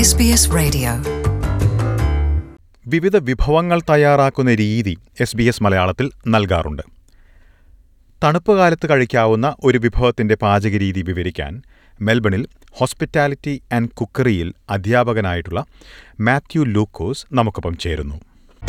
SBS Radio. വിവിധ വിഭവങ്ങൾ തയ്യാറാക്കുന്ന രീതി എസ് ബി എസ് മലയാളത്തിൽ നൽകാറുണ്ട് തണുപ്പ് കാലത്ത് കഴിക്കാവുന്ന ഒരു വിഭവത്തിന്റെ പാചകരീതി വിവരിക്കാൻ മെൽബണിൽ ഹോസ്പിറ്റാലിറ്റി ആൻഡ് കുക്കറിയിൽ അധ്യാപകനായിട്ടുള്ള മാത്യു ലൂക്കോസ് നമുക്കൊപ്പം ചേരുന്നു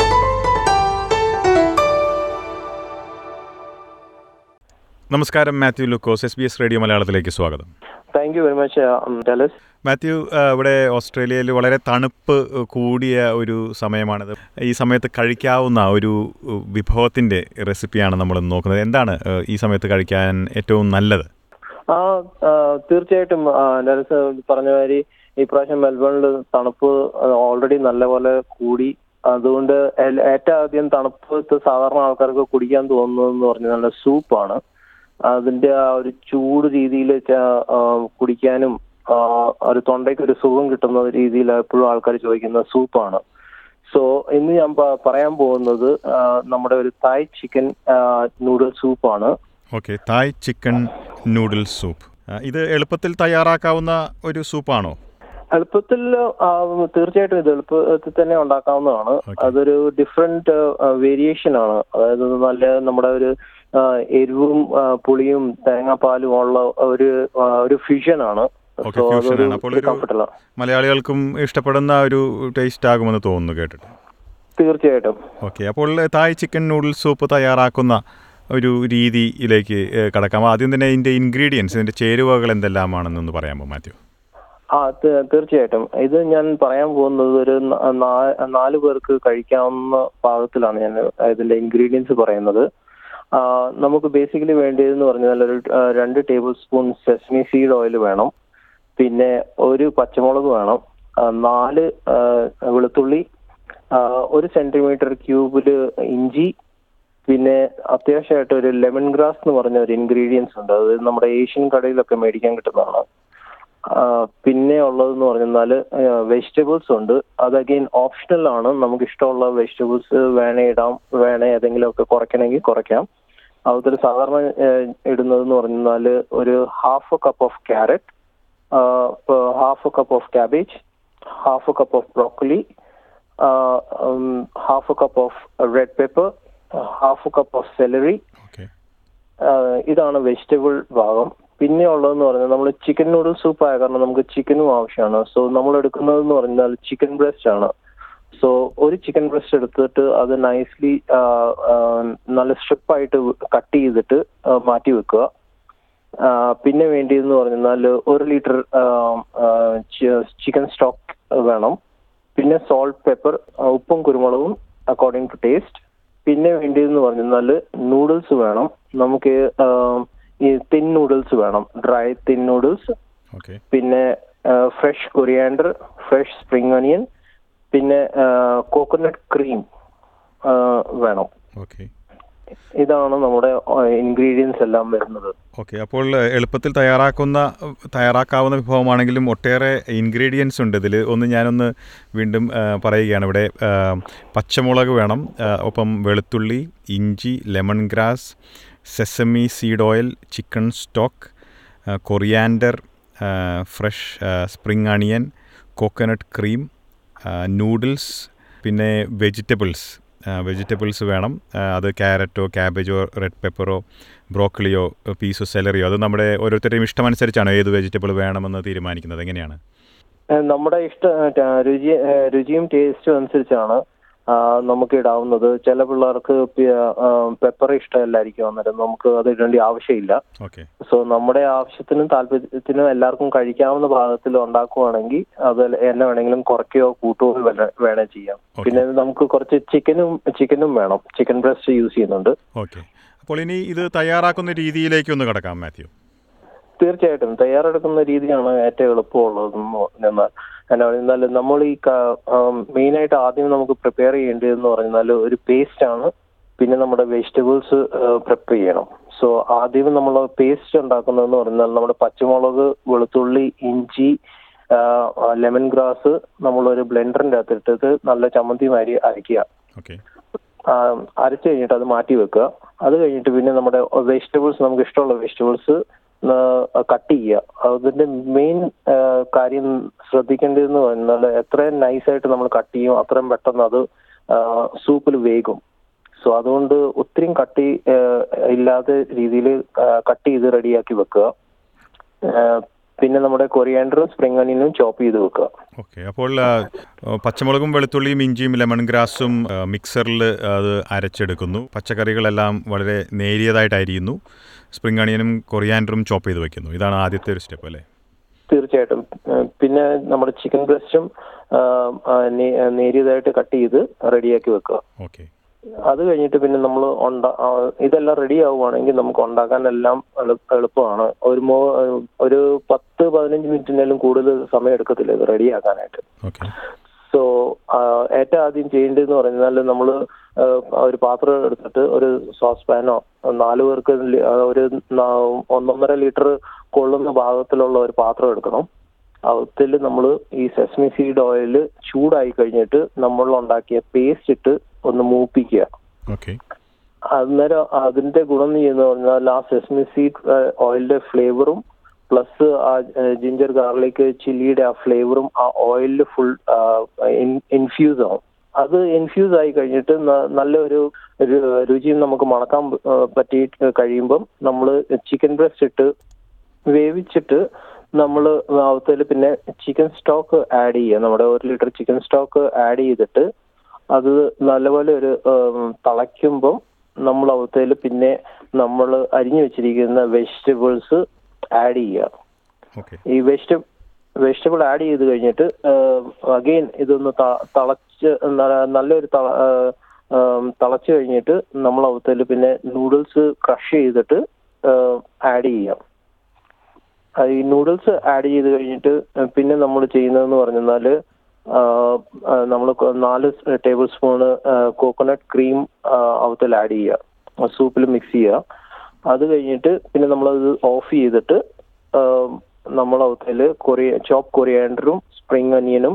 നമസ്കാരം Mathew Lukose S B S radio മലയാളത്തിലേക്ക് സ്വാഗതം താങ്ക് യു വെരി മച്ച് ഡലസ് മാത്യു ആ, ഇവിടെ ഓസ്ട്രേലിയയിൽ വളരെ തണുപ്പ് കൂടിയ ഒരു സമയമാണിത് ഈ സമയത്ത് കഴിക്കാവുന്ന ഒരു ഉ, വിഭവത്തിൻ്റെ റെസിപ്പിയാണ് നമ്മൾ നോക്കുന്നത് എന്താണ് ആ, ഈ സമയത്ത് കഴിക്കാൻ ഏറ്റവും നല്ലത് ആ ആ, തീർച്ചയായിട്ടും ആ, ഡലസ് പറഞ്ഞ മാതിരി ഈ പ്രാവശ്യം മെൽബണിൽ തണുപ്പ് ഓൾറെഡി നല്ലപോലെ കൂടി അതുകൊണ്ട് എൽ- ഏറ്റവും ആദ്യം തണുപ്പത്ത് സാധാരണ ആൾക്കാർക്ക് കുടിക്കാൻ തോന്നുന്നതെന്ന് പറഞ്ഞാൽ നല്ല സൂപ്പാണ് അതിന്റെ ആ ഒരു ചൂട് രീതിയിൽ കുടിക്കാനും ആ, ഒരു തൊണ്ടയ്ക്ക് ഒരു സുഖം കിട്ടുന്ന രീതിയിൽ എപ്പോഴും ആൾക്കാർ ചോദിക്കുന്ന സൂപ്പാണ് സോ ഇന്ന് ഞാൻ പ- പറയാൻ പോകുന്നത് ആ, നമ്മുടെ ഒരു തായ് ചിക്കൻ നൂഡിൽ സൂപ്പാണ് okay Thai chicken noodle soup ആ, ഇത് എളുപ്പത്തിൽ തയ്യാറാക്കാവുന്ന ഒരു സൂപ്പാണോ എളുപ്പത്തിൽ ആ, തീർച്ചയായിട്ടും ഇത് എളുപ്പത്തിൽ തന്നെ ഉണ്ടാക്കാവുന്നതാണ് Okay. അതൊരു ഡിഫറെന്റ് വേരിയേഷൻ ആണ് അതായത് നല്ല നമ്മുടെ ഒരു ആ, എരിവും ആ, പുളിയും തേങ്ങാപ്പാലും ഉള്ള ഒരു ആ, ഒരു ഫ്യൂഷൻ ആണ് ഓക്കെ ഫ്യൂഷനാണ് അപ്പോൾ ഒരു കംഫർട്ടബിൾ മലയാളികൾക്കും ഇഷ്ടപ്പെടുന്ന ഒരു ടേസ്റ്റ് ആകുമെന്ന് തോന്നുന്നു കേട്ടിട്ട് തീർച്ചയായിട്ടും ഓക്കെ അപ്പോൾ തായ് ചിക്കൻ നൂഡിൽ സൂപ്പ് തയ്യാറാക്കുന്ന ഒരു രീതിയിലേക്ക് ഏഹ്, കടക്കാം ആദ്യം തന്നെ ഇതിൻ്റെ ഇൻഗ്രീഡിയൻസ് ഇതിൻ്റെ ചേരുവകൾ എന്തെല്ലാമാണെന്നൊന്ന് പറയാമോ മാത്യു ആ തീ- തീർച്ചയായിട്ടും ഇത് ഞാൻ പറയാൻ പോകുന്നത് ഒരു ന- നാ- നാല് പേർക്ക് കഴിക്കാവുന്ന പാകത്തിലാണ് ഞാൻ ഇതിന്റെ ഇൻഗ്രീഡിയൻസ് പറയുന്നത് ആ, നമുക്ക് ബേസിക്കലി വേണ്ടിയതെന്ന് പറഞ്ഞാൽ ഒരു ആ, രണ്ട് tablespoon sesame seed oil വേണം പിന്നെ ഒരു പച്ചമുളക് വേണം ആ, നാല് ആ, വെളുത്തുള്ളി ആ, ഒരു സെന്റിമീറ്റർ ക്യൂബില് ഇഞ്ചി പിന്നെ അത്യാവശ്യമായിട്ട് ഒരു ലെമൺ ഗ്രാസ് എന്ന് പറഞ്ഞ ഒരു ഇൻഗ്രീഡിയൻസ് ഉണ്ട് അത് നമ്മുടെ ഏഷ്യൻ കടയിലൊക്കെ മേടിക്കാൻ കിട്ടുന്നതാണ് ആ, പിന്നെ ഉള്ളതെന്ന് പറഞ്ഞാൽ വെജിറ്റബിൾസ് ഉണ്ട് അത് അഗെയിൻ ഓപ്ഷണൽ ആണ് നമുക്ക് ഇഷ്ടമുള്ള വെജിറ്റബിൾസ് വേണേ ഇടാം വേണേ ഏതെങ്കിലും ഒക്കെ കുറയ്ക്കണമെങ്കിൽ കുറയ്ക്കാം അതിൽ സാധാരണ ഇടുന്നതെന്ന് പറഞ്ഞാൽ ഒരു half cup of carrot half cup of cabbage half cup of broccoli half cup of red pepper half cup of celery okay ah ഇതാണ് വെജിറ്റബിൾ ഭാഗം പിന്നെ ഉള്ളതെന്ന് പറഞ്ഞാൽ നമ്മൾ ചിക്കൻ നൂഡിൽ സൂപ്പ് ആയ കാരണം നമുക്ക് ചിക്കനും ആവശ്യമാണ് സോ നമ്മൾ എടുക്കുന്നതെന്ന് പറഞ്ഞാൽ ചിക്കൻ ബ്രസ്റ്റ് ആണ് സോ ഒരു ചിക്കൻ ബ്രസ്റ്റ് എടുത്തിട്ട് അത് നൈസ്ലി നല്ല സ്ട്രിപ്പായിട്ട് കട്ട് ചെയ്തിട്ട് ആഹ് മാറ്റി വെക്കുക ആഹ് പിന്നെ വേണ്ടിയതെന്ന് പറഞ്ഞാൽ ഒരു ലിറ്റർ ചിക്കൻ സ്റ്റോക്ക് വേണം പിന്നെ സോൾട്ട് പെപ്പർ ഉപ്പും കുരുമുളകും അക്കോർഡിംഗ് ടു ടേസ്റ്റ് പിന്നെ വേണ്ടിയതെന്ന് പറഞ്ഞാൽ നൂഡിൽസ് വേണം നമുക്ക് ആം, ഈ തിൻ നൂഡിൽസ് വേണം ഡ്രൈ തിൻ നൂഡിൽസ് ഓക്കെ പിന്നെ fresh coriander fresh spring onion പിന്നെ കോക്കനട്ട് ക്രീം വേണം ഓക്കെ ഇതാണ് നമ്മുടെ ഇൻഗ്രീഡിയൻസ് എല്ലാം വരുന്നത് ഓക്കെ അപ്പോൾ ഏഹ്, എളുപ്പത്തിൽ തയ്യാറാക്കുന്ന തയ്യാറാക്കാവുന്ന വിഭവമാണെങ്കിലും ഒട്ടേറെ ഇൻഗ്രീഡിയൻസ് ഉണ്ട് ഇതിൽ ഒന്ന് ഞാനൊന്ന് വീണ്ടും ഏഹ്, പറയുകയാണ് ഇവിടെ ഏഹ്, പച്ചമുളക് വേണം ഏഹ്, ഒപ്പം വെളുത്തുള്ളി ഇഞ്ചി lemongrass sesame seed oil chicken stock coriander fresh spring onion coconut cream noodles പിന്നെ വെജിറ്റബിൾസ് വെജിറ്റബിൾസ് വേണം ആ, അത് ക്യാരറ്റോ ക്യാബേജോ റെഡ് പെപ്പറോ ബ്രോക്കളിയോ പീസോ സെലറിയോ അത് നമ്മുടെ ഓരോരുത്തരുടെയും ഇഷ്ടമനുസരിച്ചാണ് ഏത് വെജിറ്റബിൾ വേണമെന്ന് തീരുമാനിക്കുന്നത് എങ്ങനെയാണ് ഏഹ് നമ്മുടെ ഇഷ്ട ഏഹ് രുചി ഏഹ് രുചിയും ടേസ്റ്റും അനുസരിച്ചാണ് ആഹ് നമുക്ക് ഇടാവുന്നത് ചില പിള്ളേർക്ക് പെപ്പർ ഇഷ്ടമല്ലായിരിക്കും അന്നേരം നമുക്ക് അത് ഇടേണ്ട ആവശ്യമില്ല ഓക്കെ സോ നമ്മുടെ ആവശ്യത്തിനും താല്പര്യത്തിനും എല്ലാവർക്കും കഴിക്കാവുന്ന ഭാഗത്തിൽ ഉണ്ടാക്കുവാണെങ്കിൽ അത് എന്നെ വേണമെങ്കിലും കുറയ്ക്കുകയോ കൂട്ടുകയോ വല്ല- വേണേ ചെയ്യാം Okay. പിന്നെ നമുക്ക് കുറച്ച് ചിക്കനും ചിക്കനും വേണം ചിക്കൻ ബ്രസ്റ്റ് യൂസ് ചെയ്യുന്നുണ്ട് ഓക്കെ അപ്പോൾ ഇനി ഇത് തയ്യാറാക്കുന്ന രീതിയിലേക്ക് ഒന്ന് കിടക്കാം മാത്യു തീർച്ചയായിട്ടും തയ്യാറെടുക്കുന്ന രീതിയാണ് ഏറ്റവും എളുപ്പമുള്ളതെന്ന് എന്നാൽ എന്നാ എന്നാൽ നമ്മൾ ഈ മെയിൻ ആയിട്ട് ആദ്യം നമുക്ക് പ്രിപ്പയർ ചെയ്യേണ്ടതെന്ന് പറഞ്ഞാൽ ഒരു പേസ്റ്റ് ആണ് പിന്നെ നമ്മുടെ വെജിറ്റബിൾസ് പ്രിപ്പയർ ചെയ്യണം സോ ആദ്യം നമ്മൾ പേസ്റ്റ് ഉണ്ടാക്കുന്നതെന്ന് പറഞ്ഞാൽ നമ്മുടെ പച്ചമുളക് വെളുത്തുള്ളി ഇഞ്ചി ലെമൺ ഗ്രാസ് നമ്മളൊരു ബ്ലെൻഡറിന്റെ അകത്ത് ഇട്ടിട്ട് നല്ല ചമ്മന്തി മാതിരി അരയ്ക്കുക ഓക്കെ ആ, അരച്ച് കഴിഞ്ഞിട്ട് അത് മാറ്റി വെക്കുക അത് കഴിഞ്ഞിട്ട് പിന്നെ നമ്മുടെ വെജിറ്റബിൾസ് നമുക്ക് ഇഷ്ടമുള്ള വെജിറ്റബിൾസ് കട്ട് ചെയ്യുക അതിന്റെ മെയിൻ കാര്യം ശ്രദ്ധിക്കേണ്ടതെന്ന് പറഞ്ഞാൽ എത്രയും നൈസായിട്ട് നമ്മൾ കട്ട് ചെയ്യും അത്രയും പെട്ടെന്ന് അത് സൂപ്പിൽ വേകും സോ അതുകൊണ്ട് ഒത്തിരി കട്ടി ഇല്ലാത്ത രീതിയിൽ കട്ട് ചെയ്ത് റെഡിയാക്കി വെക്കുക പിന്നെ നമ്മുടെ കൊറിയാൻഡറും സ്പ്രിംഗ് അണിയനും ചോപ്പ് ചെയ്ത് വെക്കുക ഓക്കെ അപ്പോൾ പച്ചമുളകും വെളുത്തുള്ളിയും ഇഞ്ചിയും ലെമൺ ഗ്രാസും മിക്സറിൽ അത് അരച്ചെടുക്കുന്നു പച്ചക്കറികളെല്ലാം വളരെ നേരിയതായിട്ട് അരിയുന്നു സ്പ്രിംഗ് അണിയനും കൊറിയാൻഡറും ചോപ്പ് ചെയ്ത് വെക്കുന്നു ഇതാണ് ആദ്യത്തെ ഒരു സ്റ്റെപ്പ് അല്ലേ തീർച്ചയായിട്ടും പിന്നെ നമ്മുടെ ചിക്കൻ ബ്രസ്റ്റും നേരിയതായിട്ട് കട്ട് ചെയ്ത് റെഡിയാക്കി വെക്കുക ഓക്കെ അത് കഴിഞ്ഞിട്ട് പിന്നെ നമ്മൾ ഇതെല്ലാം റെഡി ആവുകയാണെങ്കിൽ നമുക്ക് ഉണ്ടാക്കാൻ എല്ലാം എളുപ്പമാണ് ഒരു മോ ഒരു പത്ത് പതിനഞ്ച് മിനിറ്റിനേലും കൂടുതൽ സമയം എടുക്കത്തില്ല ഇത് റെഡിയാക്കാനായിട്ട് സോ ഏറ്റവും ആദ്യം ചെയ്യേണ്ടതെന്ന് പറഞ്ഞാൽ നമ്മൾ ഒരു പാത്രം എടുത്തിട്ട് ഒരു സോസ് പാനോ നാല് പേർക്ക് ഒരു ഒന്നൊന്നര ലിറ്റർ കൊള്ളുന്ന ഭാഗത്തിലുള്ള ഒരു പാത്രം എടുക്കണം അതിൽ നമ്മൾ ഈ സെസ്മി സീഡ് ഓയിൽ ചൂടായി കഴിഞ്ഞിട്ട് നമ്മൾ ഉണ്ടാക്കിയ പേസ്റ്റ് ഇട്ട് ഒന്ന് മൂപ്പിക്കുക അന്നേരം അതിന്റെ ഗുണം എന്ന് പറഞ്ഞാൽ ആ സെസ്മി സീഡ് ഓയിലിന്റെ ഫ്ലേവറും പ്ലസ് ആ ജിഞ്ചർ ഗാർലിക് ചില്ലിയുടെ ആ ഫ്ലേവറും ആ ഓയിലിൽ ഫുൾ ഇൻഫ്യൂസ് ആവും അത് ഇൻഫ്യൂസ് ആയി കഴിഞ്ഞിട്ട് നല്ലൊരു രുചിയും നമുക്ക് മണക്കാൻ പറ്റി കഴിയുമ്പം നമ്മൾ ചിക്കൻ ബ്രസ്റ്റ് ഇട്ട് വേവിച്ചിട്ട് നമ്മൾ അവത്തിൽ പിന്നെ ചിക്കൻ സ്റ്റോക്ക് ആഡ് ചെയ്യുക നമ്മുടെ ഒരു ലിറ്റർ ചിക്കൻ സ്റ്റോക്ക് ആഡ് ചെയ്തിട്ട് അത് നല്ലപോലെ ഒരു തിളയ്ക്കുമ്പം നമ്മൾ അവത്തിൽ പിന്നെ നമ്മൾ അരിഞ്ഞു വെച്ചിരിക്കുന്ന വെജിറ്റബിൾസ് ആഡ് ചെയ്യുക ഈ വെജിറ്റബിൾ വെജിറ്റബിൾ ആഡ് ചെയ്ത് കഴിഞ്ഞിട്ട് അഗെയിൻ ഇതൊന്ന് തിളച്ച് നല്ലൊരു തിളച്ച് കഴിഞ്ഞിട്ട് നമ്മൾ അവത്തിൽ പിന്നെ നൂഡിൽസ് ക്രഷ് ചെയ്തിട്ട് ആഡ് ചെയ്യാം ഈ നൂഡിൽസ് ആഡ് ചെയ്ത് കഴിഞ്ഞിട്ട് പിന്നെ നമ്മൾ ചെയ്യുന്നതെന്ന് പറഞ്ഞാൽ നമ്മൾ നാല് ടേബിൾ സ്പൂണ് കോക്കനട്ട് ക്രീം അവത്തിൽ ആഡ് ചെയ്യുക സൂപ്പിൽ മിക്സ് ചെയ്യുക അത് കഴിഞ്ഞിട്ട് പിന്നെ നമ്മളത് ഓഫ് ചെയ്തിട്ട് നമ്മൾ അവത്തിൽ കൊറിയ ചോപ്പ് കൊറിയാൻഡറും സ്പ്രിംഗ് അനിയനും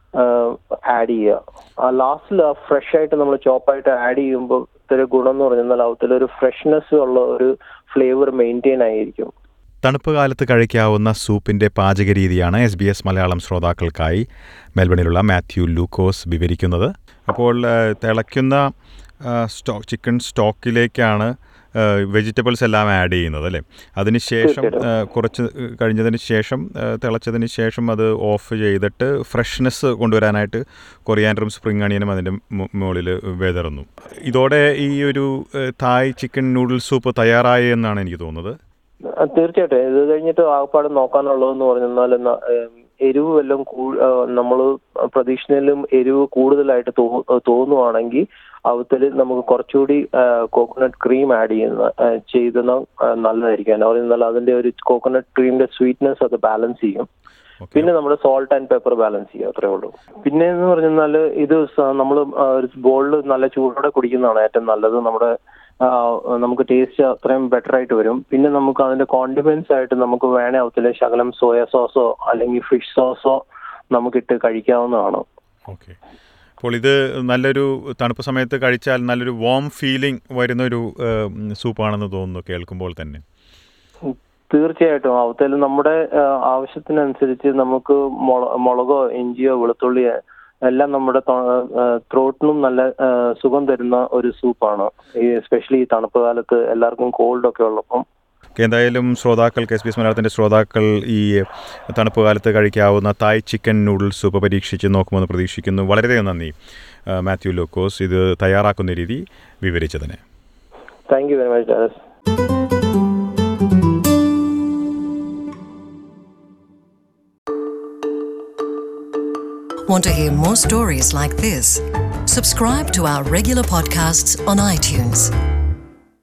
ആഡ് ചെയ്യുക ആ ലാസ്റ്റിൽ ആ ഫ്രഷ് ആയിട്ട് നമ്മൾ ചോപ്പായിട്ട് ആഡ് ചെയ്യുമ്പോൾ ഇത്തിരി ഗുണം എന്ന് പറഞ്ഞാൽ അവത്തിൽ ഒരു ഫ്രഷ്നെസ് ഉള്ള ഒരു ഫ്ലേവർ മെയിൻറ്റെയിൻ ആയിരിക്കും തണുപ്പ് കാലത്ത് കഴിക്കാവുന്ന സൂപ്പിൻ്റെ പാചകരീതിയാണ് എസ് ബി എസ് മലയാളം ശ്രോതാക്കൾക്കായി മെൽബണിലുള്ള മാത്യു ലൂക്കോസ് വിവരിക്കുന്നത് അപ്പോൾ തിളയ്ക്കുന്ന സ്റ്റോക്ക് ചിക്കൻ സ്റ്റോക്കിലേക്കാണ് വെജിറ്റബിൾസ് എല്ലാം ആഡ് ചെയ്യുന്നത് അല്ലേ അതിനുശേഷം കുറച്ച് കഴിഞ്ഞതിന് ശേഷം തിളച്ചതിന് ശേഷം അത് ഓഫ് ചെയ്തിട്ട് ഫ്രഷ്നെസ് കൊണ്ടുവരാനായിട്ട് കൊറിയാൻഡറും സ്പ്രിംഗ് അണിയനും അതിൻ്റെ മുകളിൽ വെതറുന്നു ഇതോടെ ഈ ഒരു തായ് ചിക്കൻ നൂഡിൽ സൂപ്പ് തയ്യാറായി എന്നാണ് എനിക്ക് തോന്നുന്നത് തീർച്ചയായിട്ടും ഇത് കഴിഞ്ഞിട്ട് ആകപ്പാട് നോക്കാനുള്ളതെന്ന് പറഞ്ഞാൽ എരിവ് വല്ലതും നമ്മൾ പ്രതീക്ഷിക്കുന്നതിലും എരിവ് കൂടുതലായിട്ട് തോന്നുവാണെങ്കിൽ അവത്തിൽ നമുക്ക് കുറച്ചുകൂടി കോക്കനട്ട് ക്രീം ആഡ് ചെയ്യുന്ന ചെയ്തുന്ന നല്ലതായിരിക്കും എന്ന് പറഞ്ഞാൽ അതിന്റെ ഒരു കോക്കനട്ട് ക്രീമിന്റെ സ്വീറ്റ്നെസ് അത് ബാലൻസ് ചെയ്യും പിന്നെ നമ്മുടെ സോൾട്ട് ആൻഡ് പെപ്പർ ബാലൻസ് ചെയ്യുക അത്രേ ഉള്ളൂ പിന്നെ എന്ന് പറഞ്ഞാൽ ഇത് നമ്മൾ ഒരു ബോളിൽ നല്ല ചൂടോടെ കുടിക്കുന്നതാണ് ഏറ്റവും നല്ലത് നമ്മുടെ നമുക്ക് ടേസ്റ്റ് അത്രയും ബെറ്റർ ആയിട്ട് വരും പിന്നെ നമുക്ക് അതിന്റെ കോണ്ടിമെന്റ്സ് ആയിട്ട് നമുക്ക് വേണേ അവത്തിലെ ശകലം സോയ സോസോ അല്ലെങ്കിൽ ഫിഷ് സോസോ നമുക്കിട്ട് കഴിക്കാവുന്നതാണ് ഓക്കെ അപ്പോൾ ഇത് നല്ലൊരു തണുപ്പ് സമയത്ത് കഴിച്ചാൽ നല്ലൊരു വാം ഫീലിംഗ് വരുന്ന ഒരു സൂപ്പാണെന്ന് തോന്നുന്നു കേൾക്കുമ്പോൾ തന്നെ തീർച്ചയായിട്ടും അവത്തിൽ നമ്മുടെ ആവശ്യത്തിനനുസരിച്ച് നമുക്ക് മുളകോ ഇഞ്ചിയോ വെളുത്തുള്ളിയോ എല്ലാം നമ്മുടെ ത്രോട്ടിനും നല്ല സുഖം തരുന്ന ഒരു സൂപ്പാണ് ഈ എസ്പെഷ്യലി ഈ തണുപ്പ് കാലത്ത് എല്ലാവർക്കും കോൾഡ് ഒക്കെ ഉള്ളപ്പം എന്തായാലും ശ്രോതാക്കൾക്ക് എസ് ബി എസ് മലയാളത്തിൻ്റെ ശ്രോതാക്കൾ ഈ തണുപ്പ് കാലത്ത് കഴിക്കാവുന്ന തായ് ചിക്കൻ നൂഡിൽസ് സൂപ്പ് പരീക്ഷിച്ച് നോക്കുമെന്ന് പ്രതീക്ഷിക്കുന്നു വളരെയധികം നന്ദി മാത്യു ലോക്കോസ് ഇത് തയ്യാറാക്കുന്ന രീതി വിവരിച്ചതിന് thank you very much Dallas Want to hear more stories like this? Subscribe to our regular podcasts on iTunes.